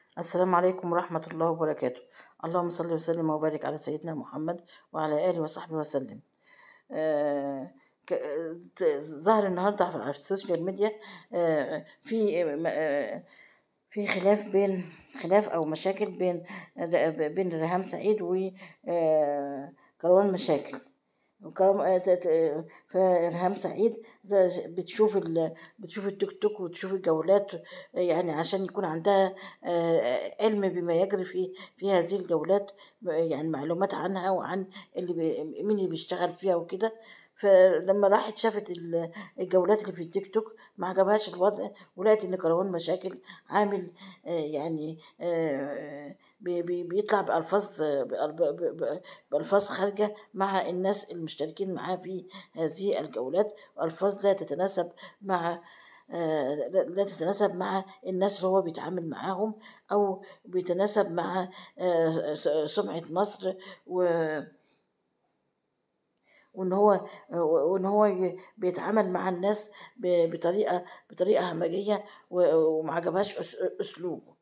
السلام عليكم ورحمة الله وبركاته اللهم صل وسلم وبارك على سيدنا محمد وعلى آله وصحبه وسلم آه، ك- ت- ظهر النهارده على السوشيال ميديا آه، في آه، في خلاف بين خلاف أو مشاكل بين بين ريهام سعيد و آه، كروان مشاكل وكرم آه، ت- ت- فريهام سعيد بتشوف ال... بتشوف التيك توك وتشوف الجولات آه، يعني عشان يكون عندها آه، علم بما يجري في في هذه الجولات آه، يعني معلومات عنها وعن اللي بي... مين اللي بيشتغل فيها وكده فلما راحت شافت ال- الجولات اللي في التيك توك ما عجبهاش الوضع ولقت ان كروان مشاكل عامل آه، يعني آه، بي- بي- بيطلع بألفاظ بأل- ب- ب- بألفاظ خارجة مع الناس المشتركين معاه في هذه الجولات وألفاظ لا تتناسب مع آه، لا لا تتناسب مع الناس اللي هو بيتعامل معاهم أو بيتناسب مع آه، س- سمعة مصر و وان هو وان هو ي- بيتعامل مع الناس ب- بطريقه بطريقه همجيه و- وما عجبهاش أس- اسلوبه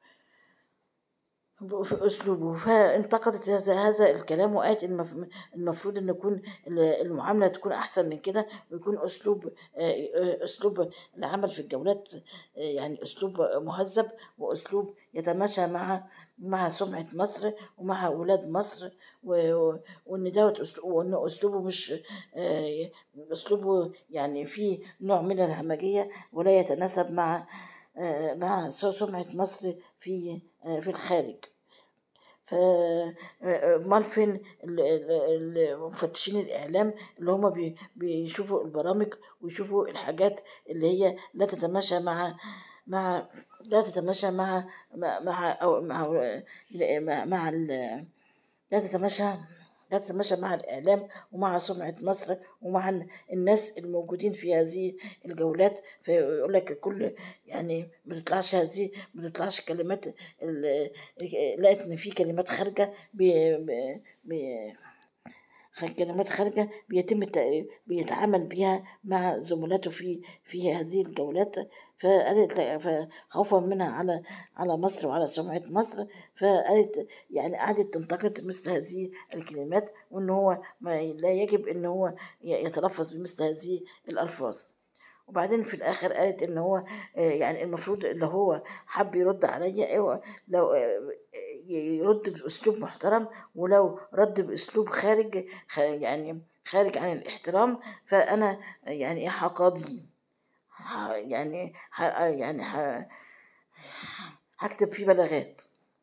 في اسلوبه فانتقدت هذا هذا الكلام وقالت المف- المفروض ان يكون ال- المعامله تكون احسن من كده ويكون اسلوب آه، آه، اسلوب العمل في الجولات آه، يعني اسلوب مهذب واسلوب يتماشى مع مع سمعه مصر ومع اولاد مصر و- و- وان دوت أسلو- وان اسلوبه مش آه، اسلوبه يعني فيه نوع من الهمجيه ولا يتناسب مع آه، مع سمعه مصر في آه، في الخارج ف امال فين ال- ال- ال- مفتشين الاعلام اللي هم بي- بيشوفوا البرامج ويشوفوا الحاجات اللي هي لا تتماشى مع مع لا تتماشى مع مع مع أو مع مع, مع ال- لا تتماشى لا تتماشى مع الإعلام ومع سمعة مصر ومع ال- الناس الموجودين في هذه الجولات فيقول لك كل يعني ما تطلعش هذه ما تطلعش كلمات ال- لقيت إن في كلمات خارجة ب- ب- ب- كلمات خارجة بيتم الت- بيتعامل بها مع زملاته في في هذه الجولات فقالت لا- فخوفا منها على على مصر وعلى سمعة مصر فقالت يعني قعدت تنتقد مثل هذه الكلمات وان هو ما لا يجب ان هو ي- يتلفظ بمثل هذه الألفاظ وبعدين في الاخر قالت ان هو آه، يعني المفروض اللي هو حب يرد عليا إيه لو آه، يرد باسلوب محترم ولو رد باسلوب خارج خ- يعني خارج عن الاحترام فانا يعني إيه هقاضيه ه- يعني ه- يعني ه- هكتب فيه بلاغات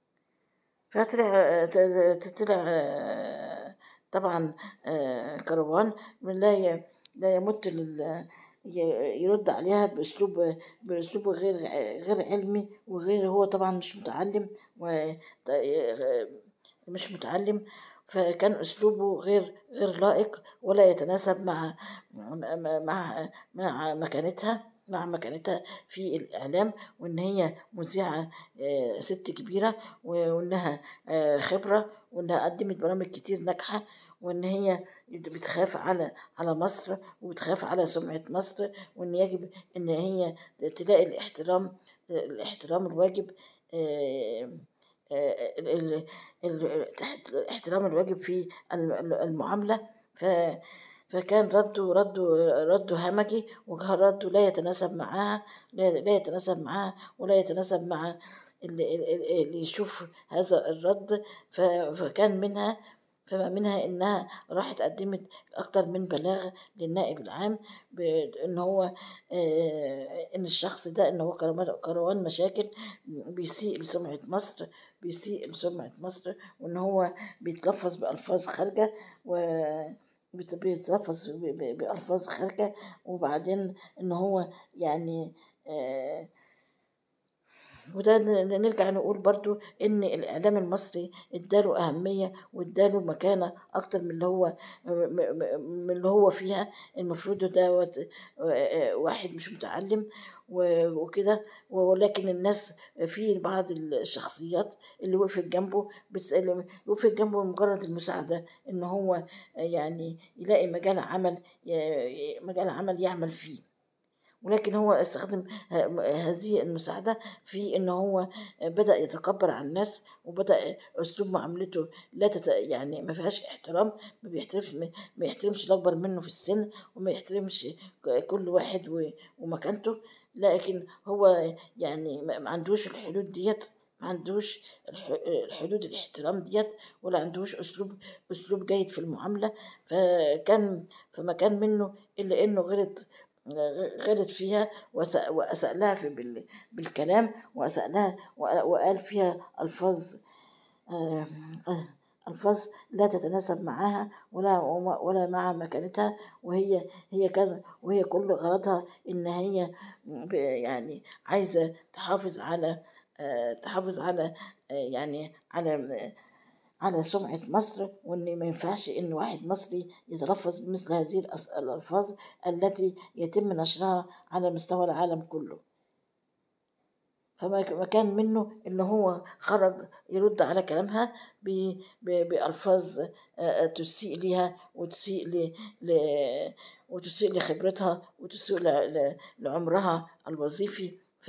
فطلع ت- طلع آه، طبعا آه، كروان من لا ي- لا يمت لل ي- يرد عليها باسلوب باسلوب غير غير علمي وغير هو طبعا مش متعلم و مش متعلم فكان اسلوبه غير غير لائق ولا يتناسب مع مع مع مكانتها مع مكانتها في الإعلام وإن هي مذيعة آه، ست كبيرة وإنها آه، خبرة وإنها قدمت برامج كتير ناجحة وإن هي بتخاف على على مصر وبتخاف على سمعة مصر وإن يجب إن هي تلاقي الاحترام الاحترام الواجب آه، آه، ال- ال- ال- الاحترام الواجب في الم- المعاملة ف فكان رده رده رده همجي وكان رده لا يتناسب معاها لا, لا يتناسب معاها ولا يتناسب مع اللي, اللي اللي يشوف هذا الرد ف- فكان منها فما منها انها راحت قدمت اكتر من بلاغ للنائب العام بان هو آه، ان الشخص ده ان هو كروان كروان مشاكل بيسيء لسمعة مصر بيسيء لسمعة مصر وان هو بيتلفظ بألفاظ خارجة و بيت- بيتلفظ ب- ب- بألفاظ خارجة وبعدين ان هو يعني آه وده ن- نرجع نقول برضو ان الاعلام المصري اداله اهميه واداله مكانه اكتر من اللي هو م- م- من اللي هو فيها المفروض دوت آه، واحد مش متعلم و- وكده ولكن الناس في بعض الشخصيات اللي وقفت جنبه بتسأل وقفت جنبه مجرد المساعدة ان هو يعني يلاقي مجال عمل ي- مجال عمل يعمل فيه ولكن هو استخدم ه- هذه المساعدة في إن هو بدأ يتكبر على الناس وبدأ أسلوب معاملته لا تت... يعني ما فيهاش احترام ما بيحترمش ما يحترمش الأكبر منه في السن وما يحترمش ك- كل واحد و... ومكانته لكن هو يعني ما ما عندوش الحدود ديت ما عندوش الح- الحدود الاحترام ديت ولا عندوش أسلوب أسلوب جيد في المعاملة فكان فما كان منه إلا إنه غلط غلط فيها وأساء, وأساء لها في بال- بالكلام وأساء لها وق- وقال فيها ألفاظ آه، آه، ألفاظ لا تتناسب معها ولا ولا مع مكانتها وهي هي كان وهي كل غرضها إن هي ب- يعني عايزة تحافظ على آه، تحافظ على آه، يعني على على سمعة مصر وإن ما ينفعش إن واحد مصري يتلفظ بمثل هذه الأس- الألفاظ التي يتم نشرها على مستوى العالم كله فما ما كان منه إن هو خرج يرد على كلامها ب- ب- بألفاظ آه، آه، تسيء ليها وتسيء ل... ل... وتسيء لخبرتها وتسيء ل... ل... لعمرها الوظيفي ف...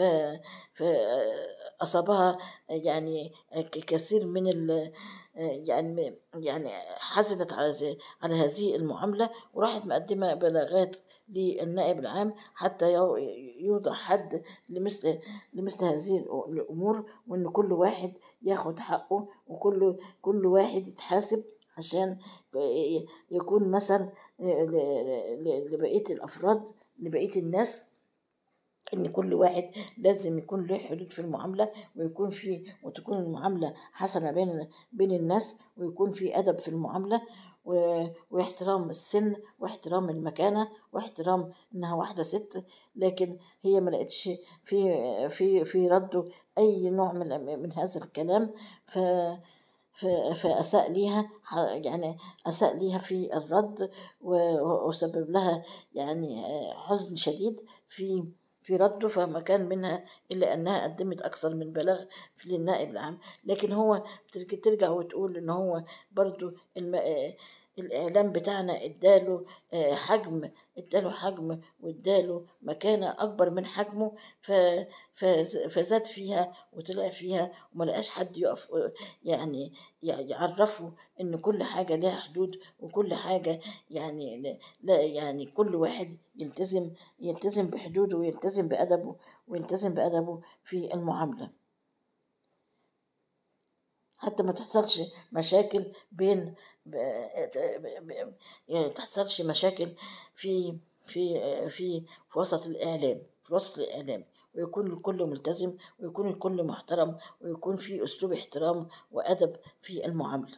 فأصابها يعني ك- كثير من ال... يعني يعني حزنت على زي- على هذه المعاملة وراحت مقدمة بلاغات للنائب العام حتى يو- يوضع حد لمثل لمثل هذه الأمور وإن كل واحد ياخد حقه وكل كل واحد يتحاسب عشان ي- يكون مثل ل- ل- لبقية الأفراد لبقية الناس ان كل واحد لازم يكون له حدود في المعامله ويكون في وتكون المعامله حسنه بين بين الناس ويكون في ادب في المعامله و- واحترام السن واحترام المكانه واحترام انها واحده ست لكن هي ما لقتش في في في رده اي نوع من من هذا الكلام ف ف- فأساء ليها ح- يعني أساء ليها في الرد و- وسبب لها يعني حزن شديد في في رده فما كان منها إلا أنها قدمت أكثر من بلاغ في للنائب العام لكن هو ترج- ترجع وتقول إن هو برضو الم... آه، الإعلام بتاعنا اداله آه، حجم اداله حجم واداله مكانة أكبر من حجمه ف... فز- فزاد فيها وطلع فيها وما لقاش حد يقف آه، يعني يع- يعرفه إن كل حاجة لها حدود وكل حاجة يعني لا لا- يعني كل واحد يلتزم يلتزم بحدوده ويلتزم بأدبه ويلتزم بأدبه في المعاملة حتى ما تحصلش مشاكل بين ب... ب... ب... يعني تحصلش مشاكل في في في في وسط الإعلام في وسط الإعلام ويكون الكل ملتزم ويكون الكل محترم ويكون في أسلوب احترام وأدب في المعاملة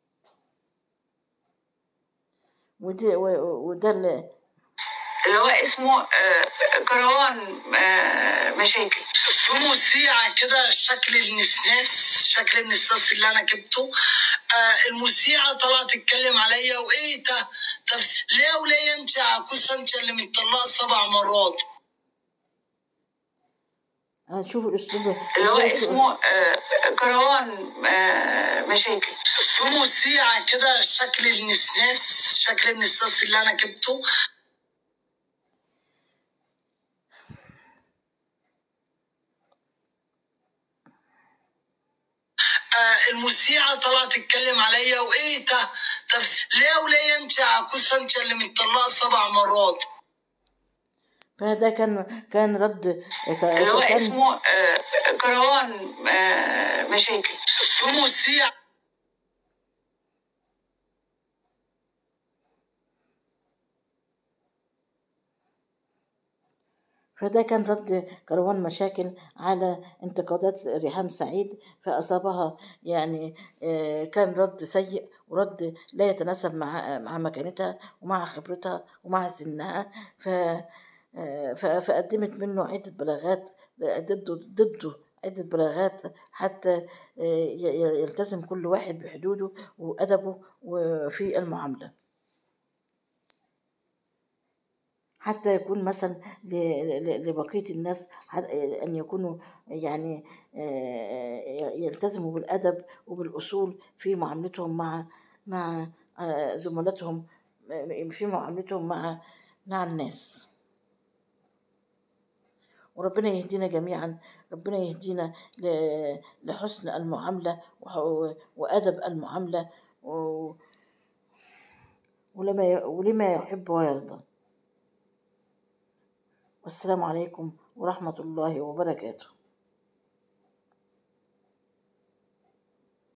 وده وده اللي اللي هو اسمه آه، كروان آه، مشاكل في مذيعة كده شكل النسناس شكل النسناس اللي انا جبته آه المذيعة طلعت تتكلم عليا وايه ده طب ليه وليه انت عكوسة انت اللي متطلقة سبع مرات هنشوف الأسلوب اللي هو الأسلوب- اسمه آه، كروان آه، مشاكل في مذيعة كده شكل النسناس شكل النسناس اللي انا جبته آه المذيعة طلعت تتكلم عليا وايه ده طب ليه وليه انت عكوسة انت اللي متطلقة سبع مرات فده كان كان رد اللي هو كان اسمه آه، كروان آه، مشاكل في مذيعة فده كان رد كروان مشاكل على انتقادات ريهام سعيد فأصابها يعني آه، كان رد سيء ورد لا يتناسب مع مع مكانتها ومع خبرتها ومع سنها ف آه، ف- فقدمت منه عدة بلاغات ضده ضده عدة بلاغات حتى آه، ي- ي- يلتزم كل واحد بحدوده وأدبه وفي المعاملة حتى يكون مثل ل- ل- لبقية الناس ح- أن يكونوا يعني آه، يلتزموا بالأدب وبالأصول في معاملتهم مع مع آه، زملاتهم في معاملتهم مع مع الناس وربنا يهدينا جميعا ربنا يهدينا ل- لحسن المعاملة وح- وأدب المعاملة و- ولما ي- ولما يحب ويرضى والسلام عليكم ورحمة الله وبركاته